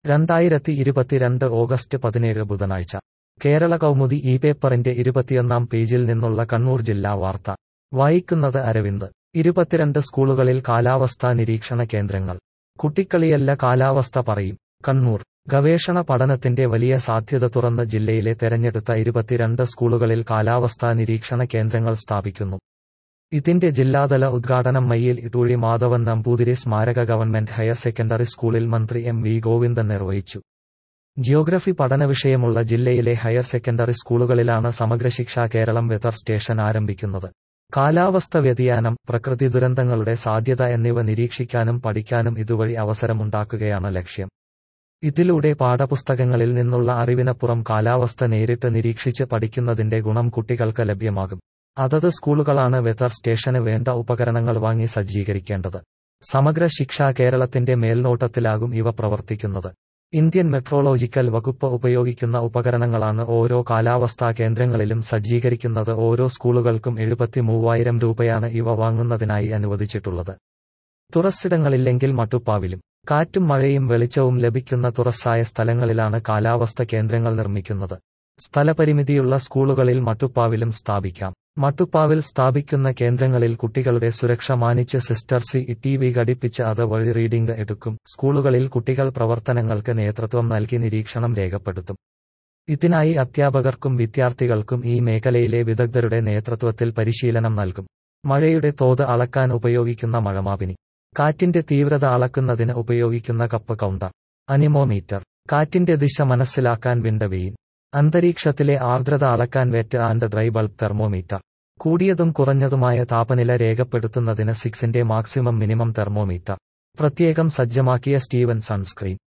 രണ്ടായിരത്തി ഇരുപത്തിരണ്ട് ഓഗസ്റ്റ് പതിനേഴ് ബുധനാഴ്ച കേരള കൗമുദി ഈ പേപ്പറിന്റെ ഇരുപത്തിയൊന്നാം പേജിൽ നിന്നുള്ള കണ്ണൂർ ജില്ലാ വാർത്ത വായിക്കുന്നത് അരവിന്ദ് ഇരുപത്തിരണ്ട് സ്കൂളുകളിൽ കാലാവസ്ഥാ നിരീക്ഷണ കേന്ദ്രങ്ങൾ കുട്ടിക്കളിയല്ല കാലാവസ്ഥ പറയും കണ്ണൂർ ഗവേഷണ പഠനത്തിന്റെ വലിയ സാധ്യത തുറന്ന് ജില്ലയിലെ തെരഞ്ഞെടുത്ത ഇരുപത്തിരണ്ട് സ്കൂളുകളിൽ കാലാവസ്ഥാ നിരീക്ഷണ കേന്ദ്രങ്ങൾ സ്ഥാപിക്കുന്നു ഇതിന്റെ ജില്ലാതല ഉദ്ഘാടനം മയ്യിൽ ഇടൂഴി മാധവൻ നമ്പൂതിരി സ്മാരക ഗവൺമെന്റ് ഹയർ സെക്കൻഡറി സ്കൂളിൽ മന്ത്രി എം വി ഗോവിന്ദൻ നിർവഹിച്ചു ജിയോഗ്രഫി പഠന വിഷയമുള്ള ജില്ലയിലെ ഹയർ സെക്കൻഡറി സ്കൂളുകളിലാണ് സമഗ്രശിക്ഷ കേരളം വെതർ സ്റ്റേഷൻ ആരംഭിക്കുന്നത് കാലാവസ്ഥ വ്യതിയാനം പ്രകൃതി ദുരന്തങ്ങളുടെ സാധ്യത എന്നിവ നിരീക്ഷിക്കാനും പഠിക്കാനും ഇതുവഴി അവസരമുണ്ടാക്കുകയാണ് ലക്ഷ്യം ഇതിലൂടെ പാഠപുസ്തകങ്ങളിൽ നിന്നുള്ള അറിവിനപ്പുറം കാലാവസ്ഥ നേരിട്ട് നിരീക്ഷിച്ച് പഠിക്കുന്നതിന്റെ ഗുണം കുട്ടികൾക്ക് ലഭ്യമാകും അതത് സ്കൂളുകളാണ് വെതർ സ്റ്റേഷന് വേണ്ട ഉപകരണങ്ങൾ വാങ്ങി സജ്ജീകരിക്കേണ്ടത് സമഗ്ര ശിക്ഷ കേരളത്തിന്റെ മേൽനോട്ടത്തിലാകും ഇവ പ്രവർത്തിക്കുന്നത് ഇന്ത്യൻ മെട്രോളജിക്കൽ വകുപ്പ് ഉപയോഗിക്കുന്ന ഉപകരണങ്ങളാണ് ഓരോ കാലാവസ്ഥാ കേന്ദ്രങ്ങളിലും സജ്ജീകരിക്കുന്നത് ഓരോ സ്കൂളുകൾക്കും എഴുപത്തി മൂവായിരം രൂപയാണ് ഇവ വാങ്ങുന്നതിനായി അനുവദിച്ചിട്ടുള്ളത് തുറസ്സിടങ്ങളില്ലെങ്കിൽ മട്ടുപ്പാവിലും കാറ്റും മഴയും വെളിച്ചവും ലഭിക്കുന്ന തുറസ്സായ സ്ഥലങ്ങളിലാണ് കാലാവസ്ഥ കേന്ദ്രങ്ങൾ നിർമ്മിക്കുന്നത് സ്ഥലപരിമിതിയുള്ള സ്കൂളുകളിൽ മട്ടുപ്പാവിലും സ്ഥാപിക്കാം മട്ടുപ്പാവിൽ സ്ഥാപിക്കുന്ന കേന്ദ്രങ്ങളിൽ കുട്ടികളുടെ സുരക്ഷ മാനിച്ച് സിസ്റ്റർ സി ടി വി ഘടിപ്പിച്ച് അത് വഴി റീഡിംഗ് എടുക്കും സ്കൂളുകളിൽ കുട്ടികൾ പ്രവർത്തനങ്ങൾക്ക് നേതൃത്വം നൽകി നിരീക്ഷണം രേഖപ്പെടുത്തും ഇതിനായി അധ്യാപകർക്കും വിദ്യാർത്ഥികൾക്കും ഈ മേഖലയിലെ വിദഗ്ധരുടെ നേതൃത്വത്തിൽ പരിശീലനം നൽകും മഴയുടെ തോത് അളക്കാൻ ഉപയോഗിക്കുന്ന മഴമാപിനി കാറ്റിന്റെ തീവ്രത അളക്കുന്നതിന് ഉപയോഗിക്കുന്ന കപ്പ് കൗണ്ടർ അനിമോമീറ്റർ കാറ്റിന്റെ ദിശ മനസ്സിലാക്കാൻ വിൻഡവെയിൻ അന്തരീക്ഷത്തിലെ ആർദ്രത അളക്കാൻ wet and dry bulb thermometer കൂടിയതും കുറഞ്ഞതുമായ താപനില രേഖപ്പെടുത്തുന്നതിന് സിക്സിന്റെ മാക്സിമം മിനിമം തെർമോമീറ്റർ പ്രത്യേകം സജ്ജമാക്കിയ സ്റ്റീവൻ സൺസ്ക്രീൻ